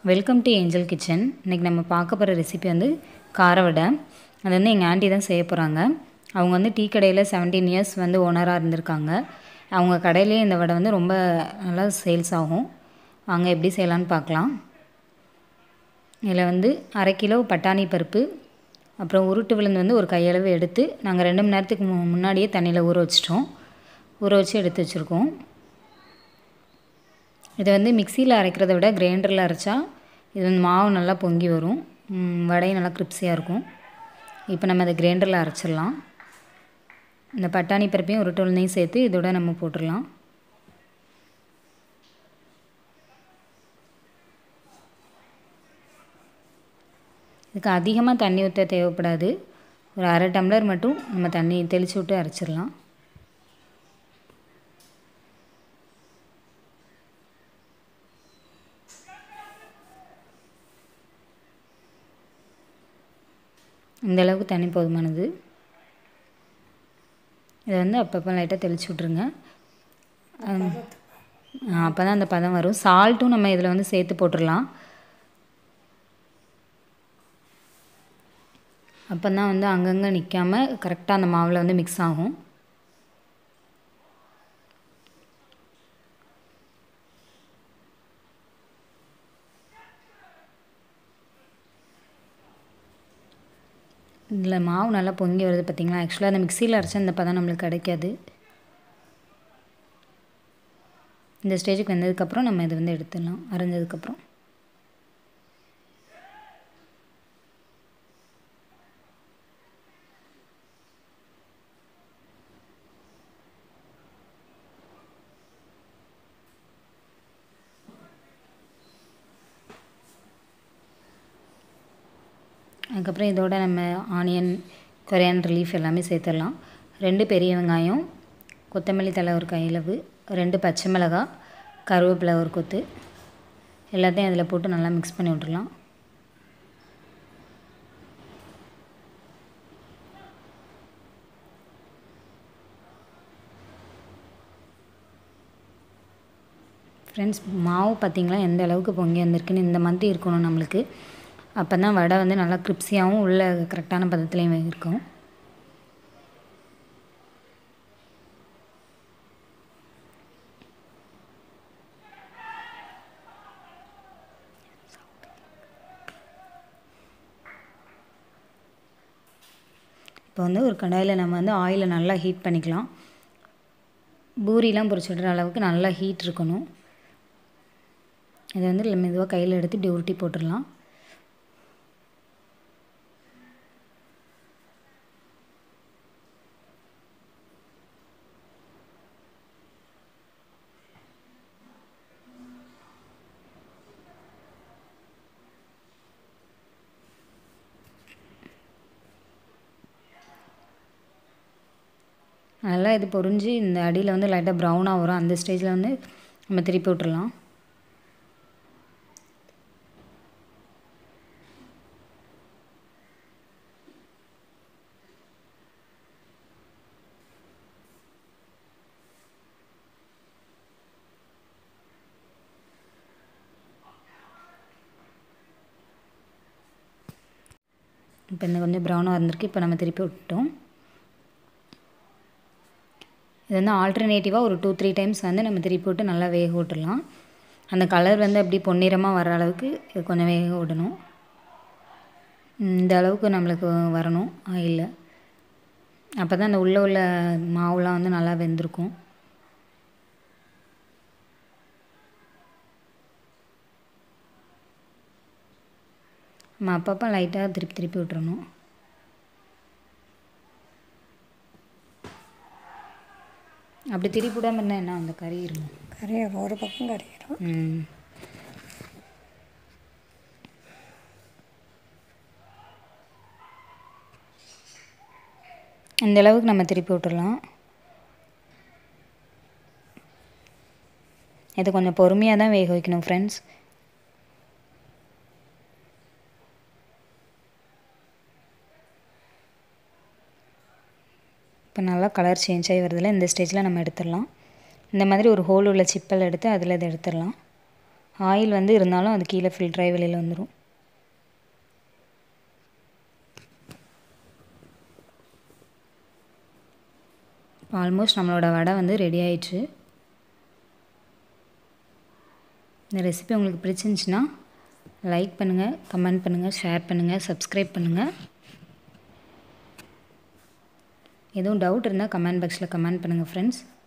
welcome to angel kitchen இன்றைக்கி நம்ம பார்க்க போகிற ரெசிபி வந்து கார வடை அது வந்து எங்கள் ஆண்டி தான் செய்ய போகிறாங்க அவங்க வந்து டீ கடையில் செவன்டீன் இயர்ஸ் வந்து ஓனராக இருந்திருக்காங்க அவங்க கடையிலே இந்த வடை வந்து ரொம்ப நல்லா சேல்ஸ் ஆகும் வாங்க எப்படி செய்யலான்னு பார்க்கலாம் இதில் வந்து அரை கிலோ பட்டாணி பருப்பு அப்புறம் உருட்டு விழுந்து வந்து ஒரு கையளவு எடுத்து நாங்கள் ரெண்டு மணி நேரத்துக்கு மு முன்னாடியே தண்ணியில் ஊற வச்சிட்டோம் ஊற வச்சு எடுத்து வச்சுருக்கோம் இதை வந்து மிக்சியில் அரைக்கிறத விட கிரைண்டரில் அரைச்சா இது வந்து மாவு நல்லா பொங்கி வரும் வடையும் நல்லா கிரிப்ஸியாக இருக்கும் இப்போ நம்ம அதை கிரைண்டரில் அரைச்சிடலாம் இந்த பட்டாணி பருப்பையும் உருட்டு உளுந்தையும் சேர்த்து இதோட நம்ம போட்டுடலாம் இதுக்கு அதிகமாக தண்ணி ஊற்ற தேவைப்படாது ஒரு அரை டம்ளர் மட்டும் நம்ம தண்ணி தெளித்து விட்டு அரைச்சிடலாம் இந்த அளவுக்கு தண்ணி போதுமானது இதை வந்து அப்பப்போ லைட்டாக தெளிச்சு விட்ருங்க அப்போ தான் அந்த பதம் வரும் சால்ட்டும் நம்ம இதில் வந்து சேர்த்து போட்டுடலாம் அப்போ தான் வந்து அங்கங்கே நிற்காம கரெக்டாக அந்த மாவில் வந்து மிக்ஸ் ஆகும் இதில் மாவு நல்லா பொங்கி வருது பார்த்திங்களா ஆக்சுவலாக அந்த மிக்சியில் அரைச்சா இந்த பதம் நம்மளுக்கு கிடைக்காது இந்த ஸ்டேஜுக்கு வந்ததுக்கப்புறம் நம்ம இது வந்து எடுத்துடலாம் அரைஞ்சதுக்கப்புறம் அதுக்கப்புறம் இதோட நம்ம ஆனியன் கொரியாண்டர் லீஃப் எல்லாமே சேர்த்துடலாம் ரெண்டு பெரிய வெங்காயம் கொத்தமல்லி தலை ஒரு கையளவு ரெண்டு பச்சை மிளகாய் கருவேப்பிலை ஒரு கொத்து எல்லாத்தையும் அதில் போட்டு நல்லா மிக்ஸ் பண்ணி விட்டுடலாம் ஃப்ரெண்ட்ஸ் மாவு பார்த்திங்களா எந்த அளவுக்கு பொங்கி வந்திருக்குன்னு இந்த மாதிரி இருக்கணும் நம்மளுக்கு அப்போ தான் வடை வந்து நல்லா கிரிப்ஸியாகவும் உள்ள கரெக்டான பதத்துலேயும் இருக்கும் இப்போ வந்து ஒரு கடாயில் நம்ம வந்து ஆயிலை நல்லா ஹீட் பண்ணிக்கலாம் பூரிலாம் பொரிச்சு விடுற அளவுக்கு நல்லா ஹீட் இருக்கணும் இதை வந்து மெதுவாக கையில் எடுத்து இப்படி உருட்டி போட்டுடலாம் நல்லா இது பொரிஞ்சு இந்த அடியில் வந்து லைட்டாக ப்ரௌனாக வரும் அந்த ஸ்டேஜில் வந்து நம்ம திருப்பி விட்டுறலாம் இப்போ இந்த கொஞ்சம் ப்ரௌனாக இருந்திருக்கு இப்போ நம்ம திருப்பி விட்டோம் இது வந்து ஆல்டர்னேட்டிவாக ஒரு டூ த்ரீ டைம்ஸ் வந்து நம்ம திருப்பி விட்டு நல்லா வேக விட்டுடலாம் அந்த கலர் வந்து அப்படி பொன்னிறமாக வர அளவுக்கு இது கொஞ்சம் வேக விடணும் இந்த அளவுக்கு நம்மளுக்கு வரணும் ஆயில் அப்போ தான் அந்த உள்ளே உள்ள மாவுலாம் வந்து நல்லா வெந்திருக்கும் நம்ம அப்பப்போ லைட்டாக திருப்பி திருப்பி விட்டுறணும் அப்படி திருப்பி விடாமல் இருந்தால் என்ன அந்த கறி இருக்கும் கரையிடும் ஒரு பக்கம் கரையிடும் ம் இந்த அளவுக்கு நம்ம திருப்பி விட்டுடலாம் இது கொஞ்சம் பொறுமையாக தான் வேக வைக்கணும் ஃப்ரெண்ட்ஸ் இப்போ நல்லா கலர் சேஞ்ச் ஆகி வருதில்ல இந்த ஸ்டேஜில் நம்ம எடுத்துடலாம் இந்த மாதிரி ஒரு ஹோல் உள்ள சிப்பல் எடுத்து அதில் இதை எடுத்துடலாம் ஆயில் வந்து இருந்தாலும் அது கீழே ஃபில்டராகி வெளியில் வந்துடும் ஆல்மோஸ்ட் நம்மளோட வடை வந்து ரெடி ஆயிடுச்சு இந்த ரெசிபி உங்களுக்கு பிடிச்சிருந்துச்சின்னா லைக் பண்ணுங்கள் கமெண்ட் பண்ணுங்கள் ஷேர் பண்ணுங்கள் சப்ஸ்கிரைப் பண்ணுங்கள் எதுவும் டவுட் இருந்தால் கமெண்ட் பாக்ஸில் கமெண்ட் பண்ணுங்கள் ஃப்ரெண்ட்ஸ்